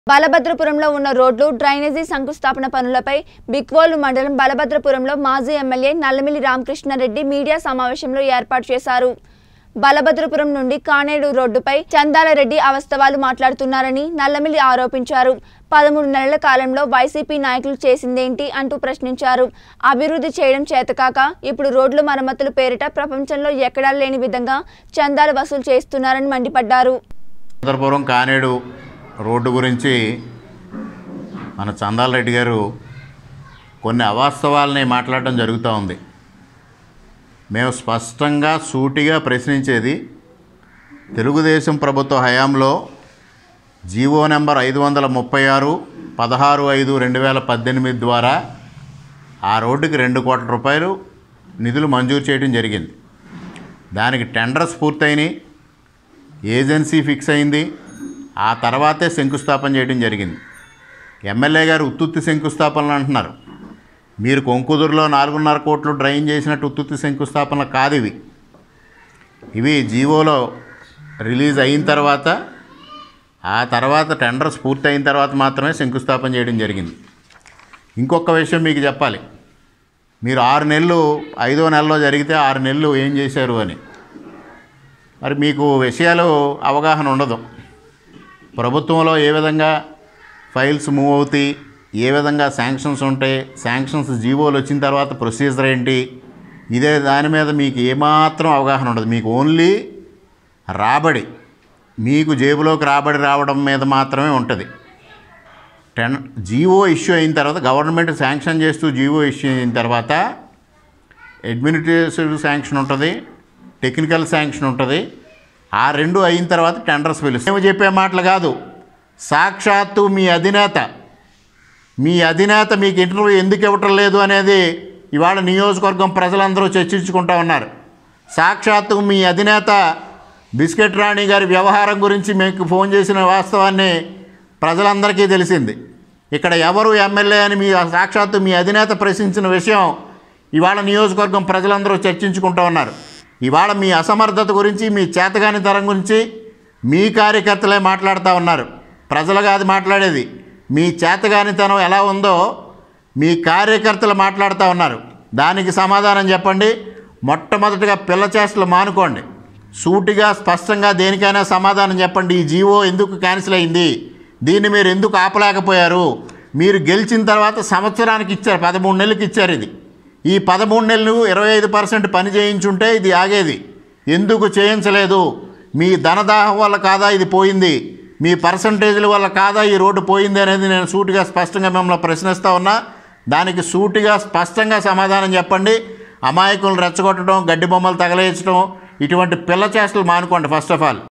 బలభద్రపురంలో ఉన్న రోడ్లు డ్రైనేజీ శంకుస్థాపన పనులపై బిక్వోలు మండలం బలభద్రపురంలో మాజీ ఎమ్మెల్యే నల్లమిల్లి రామకృష్ణారెడ్డి మీడియా సమావేశంలో ఏర్పాటు చేశారు బలభద్రపురం నుండి కానేడు రోడ్డుపై చందాలరెడ్డి అవస్తవాలు మాట్లాడుతున్నారని నల్లమిల్లి ఆరోపించారు పదమూడు నెలల కాలంలో వైసీపీ నాయకులు చేసిందేంటి అంటూ ప్రశ్నించారు అభివృద్ధి చేయడం చేతకాక ఇప్పుడు రోడ్లు మరమ్మతుల పేరిట ప్రపంచంలో ఎక్కడా లేని విధంగా చందాలు వసూలు చేస్తున్నారని మండిపడ్డారు చంద్రపురం కానేడు రోడ్డు గురించి మన చందాల రెడ్డి గారు కొన్ని అవాస్తవాలని మాట్లాడడం జరుగుతూ ఉంది మేము స్పష్టంగా సూటిగా ప్రశ్నించేది తెలుగుదేశం ప్రభుత్వ హయాంలో జీవో నెంబర్ ఐదు వందల ముప్పై ఆరు పదహారు ఐదు రెండు వేల పద్దెనిమిది ద్వారా ఆ రోడ్డుకి రెండు కోట్ల రూపాయలు నిధులు మంజూరు చేయడం జరిగింది దానికి టెండర్స్ పూర్తయినాయి ఏజెన్సీ ఫిక్స్ అయింది ఆ తర్వాతే శంకుస్థాపన చేయడం జరిగింది ఎమ్మెల్యే గారు ఉత్తుత్తి శంకుస్థాపనలు అంటున్నారు మీరు కొంకుదురులో నాలుగున్నర కోట్లు డ్రైన్ చేసినట్టు ఉత్తుత్తి శంకుస్థాపనలు కాదు ఇవి ఇవి జీవోలో రిలీజ్ అయిన తర్వాత ఆ తర్వాత టెండర్స్ పూర్తి అయిన తర్వాత మాత్రమే శంకుస్థాపన చేయడం జరిగింది ఇంకొక విషయం మీకు చెప్పాలి మీరు ఆరు నెలలు ఐదో నెలలో జరిగితే ఆరు నెలలు ఏం చేశారు అని మరి మీకు విషయాలు అవగాహన ఉండదు ప్రభుత్వంలో ఏ విధంగా ఫైల్స్ మూవ్ అవుతాయి ఏ విధంగా శాంక్షన్స్ ఉంటాయి శాంక్షన్స్ జీవోలు వచ్చిన తర్వాత ప్రొసీజర్ ఏంటి ఇదే దాని మీద మీకు ఏమాత్రం అవగాహన ఉండదు మీకు ఓన్లీ రాబడి మీకు జేబులోకి రాబడి రావడం మీద మాత్రమే ఉంటుంది టెన్ జీవో ఇష్యూ అయిన తర్వాత గవర్నమెంట్ శాంక్షన్ చేస్తూ జీవో ఇష్యూ అయిన తర్వాత అడ్మినిస్ట్రేటివ్ శాంక్షన్ ఉంటుంది టెక్నికల్ శాంక్షన్ ఉంటుంది ఆ రెండు అయిన తర్వాత టెండర్స్ పిలుస్తాం మేము చెప్పే మాటలు కాదు సాక్షాత్తు మీ అధినేత మీ అధినేత మీకు ఇంటర్వ్యూ ఎందుకు ఇవ్వటం లేదు అనేది ఇవాళ నియోజకవర్గం ప్రజలందరూ చర్చించుకుంటా ఉన్నారు సాక్షాత్తు మీ అధినేత బిస్కెట్ రాణి గారి వ్యవహారం గురించి మీకు ఫోన్ చేసిన వాస్తవాన్ని ప్రజలందరికీ తెలిసింది ఇక్కడ ఎవరు ఎమ్మెల్యే అని మీ సాక్షాత్తు మీ అధినేత ప్రశ్నించిన విషయం ఇవాళ నియోజకవర్గం ప్రజలందరూ చర్చించుకుంటూ ఉన్నారు ఇవాళ మీ అసమర్థత గురించి మీ చేతగాని తరం గురించి మీ కార్యకర్తలే మాట్లాడుతూ ఉన్నారు ప్రజలు కాదు మాట్లాడేది మీ చేతగానితనం ఎలా ఉందో మీ కార్యకర్తలు మాట్లాడుతూ ఉన్నారు దానికి సమాధానం చెప్పండి మొట్టమొదటిగా పిల్ల చేష్టలు మానుకోండి సూటిగా స్పష్టంగా దేనికైనా సమాధానం చెప్పండి ఈ జీవో ఎందుకు క్యాన్సిల్ అయింది దీన్ని మీరు ఎందుకు ఆపలేకపోయారు మీరు గెలిచిన తర్వాత సంవత్సరానికి ఇచ్చారు పదమూడు నెలలకు ఇచ్చారు ఇది ఈ పదమూడు నెలలు ఇరవై ఐదు పర్సెంట్ పని చేయించుంటే ఇది ఆగేది ఎందుకు చేయించలేదు మీ ధనదాహం వల్ల కాదా ఇది పోయింది మీ పర్సంటేజ్ల వల్ల కాదా ఈ రోడ్డు పోయింది అనేది నేను సూటిగా స్పష్టంగా మిమ్మల్ని ప్రశ్నిస్తూ ఉన్నా దానికి సూటిగా స్పష్టంగా సమాధానం చెప్పండి అమాయకులను రెచ్చగొట్టడం గడ్డి బొమ్మలు తగలేయచ్చడం ఇటువంటి పిల్ల చేష్టలు మానుకోండి ఫస్ట్ ఆఫ్ ఆల్